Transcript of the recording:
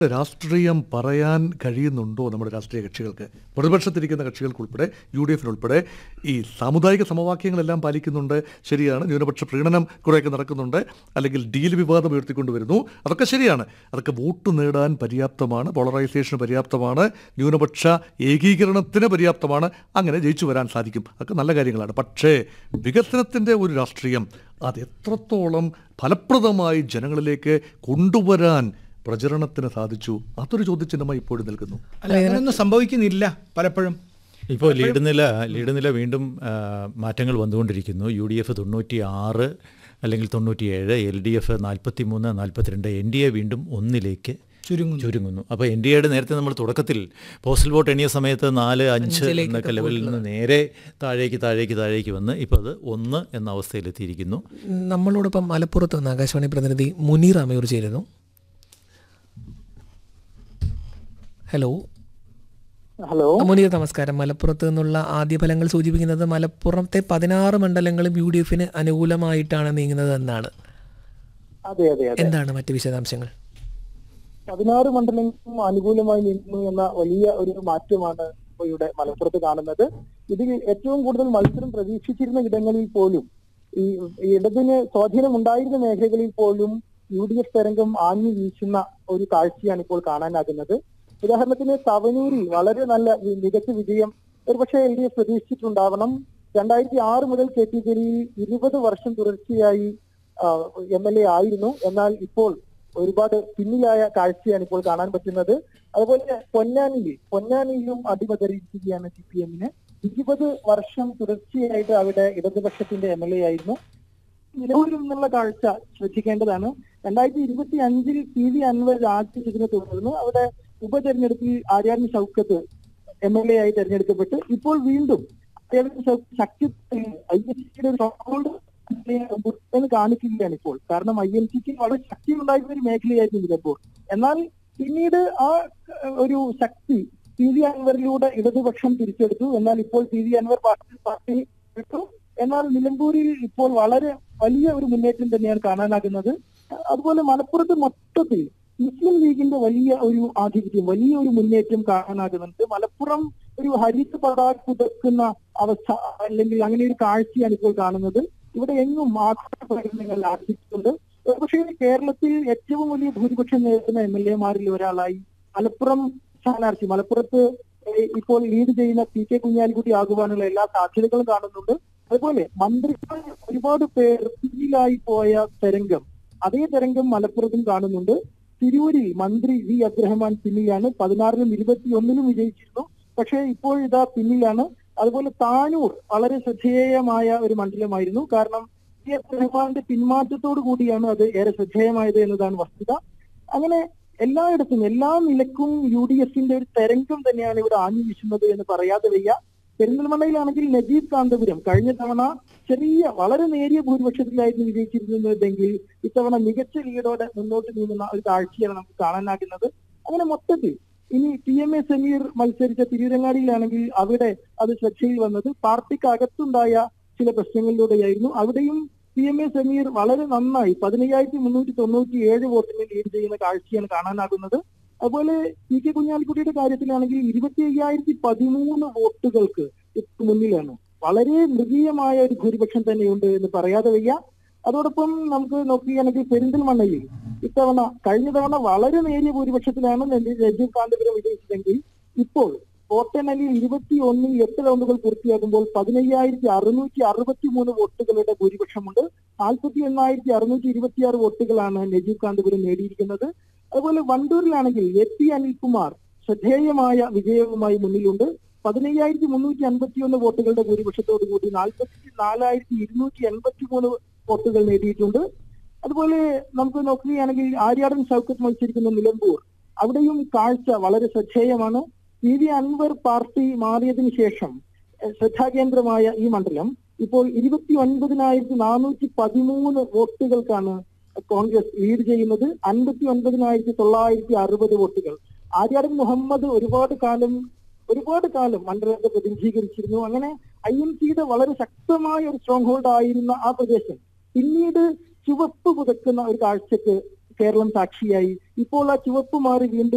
രാഷ്ട്രീയം പറയാൻ കഴിയുന്നുണ്ടോ നമ്മുടെ രാഷ്ട്രീയ കക്ഷികൾക്ക് പ്രതിപക്ഷത്തിരിക്കുന്ന കക്ഷികൾക്കുൾപ്പെടെ യു ഡി എഫിനുൾപ്പെടെ ഈ സാമുദായിക സമവാക്യങ്ങളെല്ലാം പാലിക്കുന്നുണ്ട് ശരിയാണ് ന്യൂനപക്ഷ പ്രീണനം കുറേയൊക്കെ നടക്കുന്നുണ്ട് അല്ലെങ്കിൽ ഡീൽ വിവാദം ഉയർത്തിക്കൊണ്ടുവരുന്നു അതൊക്കെ ശരിയാണ് അതൊക്കെ വോട്ട് നേടാൻ പര്യാപ്തമാണ് പോളറൈസേഷന് പര്യാപ്തമാണ് ന്യൂനപക്ഷ ഏകീകരണത്തിന് പര്യാപ്തമാണ് അങ്ങനെ ജയിച്ചു വരാൻ സാധിക്കും അതൊക്കെ നല്ല കാര്യങ്ങളാണ് പക്ഷേ വികസനത്തിൻ്റെ ഒരു രാഷ്ട്രീയം അത് എത്രത്തോളം ഫലപ്രദമായി ജനങ്ങളിലേക്ക് കൊണ്ടുവരാൻ പ്രചരണത്തിന് സാധിച്ചു അതൊരു ചോദ്യചിഹ്നമായി ഇപ്പോഴും നിൽക്കുന്നു അല്ല അങ്ങനെയൊന്നും സംഭവിക്കുന്നില്ല പലപ്പോഴും ഇപ്പോൾ ലീഡ് നില ലീഡ് നില വീണ്ടും ആ, മാറ്റങ്ങൾ വന്നുകൊണ്ടിരിക്കുന്നു യു ഡി എഫ് തൊണ്ണൂറ്റി ആറ് അല്ലെങ്കിൽ തൊണ്ണൂറ്റിയേഴ് എൽ ഡി എഫ് നാൽപ്പത്തി മൂന്ന് നാൽപ്പത്തിരണ്ട് എൻ ഡി എ വീണ്ടും ഒന്നിലേക്ക് ചുരുങ്ങുന്നു ചുരുങ്ങുന്നു അപ്പോൾ എൻ ഡി എയുടെ നേരത്തെ നമ്മൾ തുടക്കത്തിൽ പോസ്റ്റൽ വോട്ട് എണ്ണിയ സമയത്ത് നാല് അഞ്ച് എന്നൊക്കെ ലെവലിൽ നിന്ന് നേരെ താഴേക്ക് താഴേക്ക് താഴേക്ക് വന്ന് ഇപ്പോൾ അത് ഒന്ന് എന്ന അവസ്ഥയിലെത്തിയിരിക്കുന്നു നമ്മളോടൊപ്പം മലപ്പുറത്ത് നിന്ന് ആകാശവാണി പ്രതിനിധി മുനീർ അമയൂർ ചേരുന്നു ഹലോ ഹലോ മുനീർ നമസ്കാരം മലപ്പുറത്ത് നിന്നുള്ള ആദ്യ ഫലങ്ങൾ സൂചിപ്പിക്കുന്നത് മലപ്പുറത്തെ പതിനാറ് മണ്ഡലങ്ങളും യു ഡി എഫിന് അനുകൂലമായിട്ടാണ് നീങ്ങുന്നത് എന്നാണ് അതെ അതെ അതെ എന്താണ് മറ്റ് വിശദാംശങ്ങൾ പതിനാറ് മണ്ഡലങ്ങളും അനുകൂലമായി നിന്നു എന്ന വലിയ ഒരു മാറ്റമാണ് ഇപ്പോൾ ഇവിടെ മലപ്പുറത്ത് കാണുന്നത് ഇതിൽ ഏറ്റവും കൂടുതൽ മത്സരം പ്രതീക്ഷിച്ചിരുന്ന ഇടങ്ങളിൽ പോലും ഈ ഈ ഇടതിന് സ്വാധീനം ഉണ്ടായിരുന്ന മേഖലകളിൽ പോലും യു ഡി എഫ് തരംഗം ആഞ്ഞു വീശുന്ന ഒരു കാഴ്ചയാണ് ഇപ്പോൾ കാണാനാകുന്നത് ഉദാഹരണത്തിന് തവനൂരിൽ വളരെ നല്ല വി- മികച്ച വിജയം ഒരുപക്ഷെ എൽ ഡി എഫ് പ്രതീക്ഷിച്ചിട്ടുണ്ടാവണം രണ്ടായിരത്തി ആറ് മുതൽ കെ ടി ജലീൽ ഇരുപത് വർഷം തുടർച്ചയായി എം എൽ എ ആയിരുന്നു എന്നാൽ ഇപ്പോൾ ഒരുപാട് പിന്നിലായ കാഴ്ചയാണ് ഇപ്പോൾ കാണാൻ പറ്റുന്നത് അതുപോലെ പൊന്നാനിയിൽ പൊന്നാനിയിലും അടിപതറിയിരിക്കുകയാണ് സി പി എമ്മിന് ഇരുപത് വർഷം തുടർച്ചയായിട്ട് അവിടെ ഇടതുപക്ഷത്തിന്റെ എം എൽ എ ആയിരുന്നു നിലവിൽ നിന്നുള്ള കാഴ്ച ശ്രദ്ധിക്കേണ്ടതാണ് രണ്ടായിരത്തി ഇരുപത്തി അഞ്ചിൽ പി വി അൻവർ രാജിച്ചതിനെ തുടർന്ന് അവിടെ ഉപതെരഞ്ഞെടുപ്പിൽ Aryadan Shoukath M L A ആയി തെരഞ്ഞെടുക്കപ്പെട്ട് ഇപ്പോൾ വീണ്ടും ആര്യാടൻ ഷൗക്കത്ത് ശക്തി ഐ എസ് സിയുടെ ഒരു stronghold എന്ന് കാണിക്കുകയാണ് ഇപ്പോൾ കാരണം ഐ എൻ സിക്ക് വളരെ ശക്തി ഉണ്ടായിരുന്ന ഒരു മേഖലയായിരുന്നു നിലമ്പൂർ എന്നാൽ പിന്നീട് ആ ഏഹ്, ഒരു ശക്തി പി വി അൻവറിലൂടെ ഇടതുപക്ഷം തിരിച്ചെടുത്തു എന്നാൽ ഇപ്പോൾ P V Anvar party party വിട്ടു എന്നാൽ നിലമ്പൂരിൽ ഇപ്പോൾ വളരെ വലിയ ഒരു മുന്നേറ്റം തന്നെയാണ് കാണാനാകുന്നത് അതുപോലെ മലപ്പുറത്ത് മൊത്തത്തിൽ മുസ്ലിം ലീഗിന്റെ വലിയ ഒരു ആധിപത്യം വലിയ ഒരു മുന്നേറ്റം കാണാനാകുന്നുണ്ട് മലപ്പുറം ഒരു ഹരിത പതാക പുതക്കുന്ന അവസ്ഥ അല്ലെങ്കിൽ അങ്ങനെ ഒരു കാഴ്ചയാണ് ഇപ്പോൾ കാണുന്നത് ഇവിടെ എങ്ങും ആഘോഷ പ്രകടനങ്ങൾ ആരംഭിച്ചിട്ടുണ്ട് പക്ഷേ കേരളത്തിൽ ഏറ്റവും വലിയ ഭൂരിപക്ഷം നേരിടുന്ന എം എൽ എമാരിൽ ഒരാളായി മലപ്പുറം സ്ഥാനാർത്ഥി മലപ്പുറത്ത് ഏഹ് ഇപ്പോൾ ലീഡ് ചെയ്യുന്ന പി കെ കുഞ്ഞാലിക്കുട്ടി ആകുവാനുള്ള എല്ലാ സാധ്യതകളും കാണുന്നുണ്ട് അതുപോലെ മന്ത്രിമാർ ഒരുപാട് പേർ പിന്നിലായി പോയ തരംഗം അതേ തരംഗം മലപ്പുറത്തും കാണുന്നുണ്ട് തിരൂരിൽ മന്ത്രി വി അബ്ദുറഹ്മാൻ പിന്നിലാണ് പതിനാറിനും ഇരുപത്തിയൊന്നിനും വിജയിച്ചിരുന്നു പക്ഷേ ഇപ്പോൾ ഇതാ പിന്നിലാണ് അതുപോലെ താനൂർ വളരെ ശ്രദ്ധേയമായ ഒരു മണ്ഡലമായിരുന്നു കാരണം വി അബ്ദുറഹ്മാന്റെ പിന്മാറ്റത്തോടു കൂടിയാണ് അത് ഏറെ ശ്രദ്ധേയമായത് എന്നതാണ് വസ്തുത അങ്ങനെ എല്ലായിടത്തും എല്ലാ നിലക്കും യു ഡി എഫിന്റെ ഒരു തരംഗം തന്നെയാണ് ഇവിടെ ആഞ്ഞു വീശുന്നത് എന്ന് പറയാതെ വയ്യ പെരിന്തൽമണ്ണയിലാണെങ്കിൽ നജീബ് കാന്തപുരം കഴിഞ്ഞ തവണ ചെറിയ വളരെ നേരിയ ഭൂരിപക്ഷത്തിലായിരുന്നു വിജയിച്ചിരുന്നതെങ്കിൽ ഇത്തവണ മികച്ച ലീഡോടെ മുന്നോട്ട് നീങ്ങുന്ന ഒരു കാഴ്ചയാണ് നമുക്ക് കാണാനാകുന്നത് അങ്ങനെ മൊത്തത്തിൽ ഇനി ടി എം എ സമീർ മത്സരിച്ച തിരൂരങ്ങാടിയിലാണെങ്കിൽ അവിടെ അത് ശ്രദ്ധയിൽ വന്നത് പാർട്ടിക്ക് അകത്തുണ്ടായ ചില പ്രശ്നങ്ങളിലൂടെയായിരുന്നു അവിടെയും പി എം എ സമീർ വളരെ നന്നായി പതിനയ്യായിരത്തി മുന്നൂറ്റി തൊണ്ണൂറ്റി ഏഴ് വോട്ടിന് ലീഡ് ചെയ്യുന്ന കാഴ്ചയാണ് കാണാനാകുന്നത് അതുപോലെ പി കെ കുഞ്ഞാലിക്കുട്ടിയുടെ കാര്യത്തിലാണെങ്കിൽ ഇരുപത്തി അയ്യായിരത്തി പതിമൂന്ന് വോട്ടുകൾക്ക് ഇപ്പൊ മുന്നിലാണ് വളരെ മൃഗീയമായ ഒരു ഭൂരിപക്ഷം തന്നെയുണ്ട് എന്ന് പറയാതെ വയ്യ അതോടൊപ്പം നമുക്ക് നോക്കുകയാണെങ്കിൽ പെരിന്തൽമണ്ണയിൽ ഇത്തവണ കഴിഞ്ഞ തവണ വളരെ നേരിയ ഭൂരിപക്ഷത്തിലാണ് നെല്ലി- രജീവ് കാന്തപുരം വിജയിച്ചതെങ്കിൽ ഇപ്പോൾ വോട്ടെണ്ണലിൽ ഇരുപത്തി ഒന്നിൽ എട്ട് റൗണ്ടുകൾ പൂർത്തിയാകുമ്പോൾ പതിനയ്യായിരത്തി അറുന്നൂറ്റി അറുപത്തി മൂന്ന് വോട്ടുകളുടെ ഭൂരിപക്ഷമുണ്ട് നാൽപ്പത്തി എണ്ണായിരത്തി അറുന്നൂറ്റി ഇരുപത്തിയാറ് വോട്ടുകളാണ് നജീബ് കാന്തപുരം നേടിയിരിക്കുന്നത് അതുപോലെ വണ്ടൂരിലാണെങ്കിൽ എ പി അനിൽകുമാർ ശ്രദ്ധേയമായ വിജയവുമായി മുന്നിലുണ്ട് പതിനയ്യായിരത്തി മുന്നൂറ്റി അൻപത്തി ഒന്ന് വോട്ടുകളുടെ ഭൂരിപക്ഷത്തോടു കൂടി നാൽപ്പത്തി നാലായിരത്തി ഇരുന്നൂറ്റി എൺപത്തി മൂന്ന് വോട്ടുകൾ നേടിയിട്ടുണ്ട് അതുപോലെ നമുക്ക് നോക്കുകയാണെങ്കിൽ ആര്യാടൻ ഷൗക്കത്ത് മത്സരിക്കുന്ന നിലമ്പൂർ അവിടെയും കാഴ്ച വളരെ ശ്രദ്ധേയമാണ് പി വി അൻവർ പാർട്ടി മാറിയതിനു ശേഷം എഹ്, ശ്രദ്ധാകേന്ദ്രമായ ഈ മണ്ഡലം ഇപ്പോൾ ഇരുപത്തി ഒൻപതിനായിരത്തി നാനൂറ്റി പതിമൂന്ന് വോട്ടുകൾക്കാണ് കോൺഗ്രസ് ലീഡ് ചെയ്യുന്നത് അൻപത്തി ഒൻപതിനായിരത്തി തൊള്ളായിരത്തി അറുപത് വോട്ടുകൾ ആര്യാടൻ മുഹമ്മദ് ഒരുപാട് കാലം ഒരുപാട് കാലം മണ്ഡലത്തെ പ്രതിനിധീകരിച്ചിരുന്നു അങ്ങനെ ഐ എൻ സിയുടെ വളരെ ശക്തമായ ഒരു സ്ട്രോങ് ഹോൾഡ് ആയിരുന്ന ആ പ്രദേശം പിന്നീട് ചുവപ്പ് പുതക്കുന്ന ഒരു കാഴ്ചക്ക് കേരളം സാക്ഷിയായി ഇപ്പോൾ ആ ചുവപ്പ് മാറി വീണ്ടും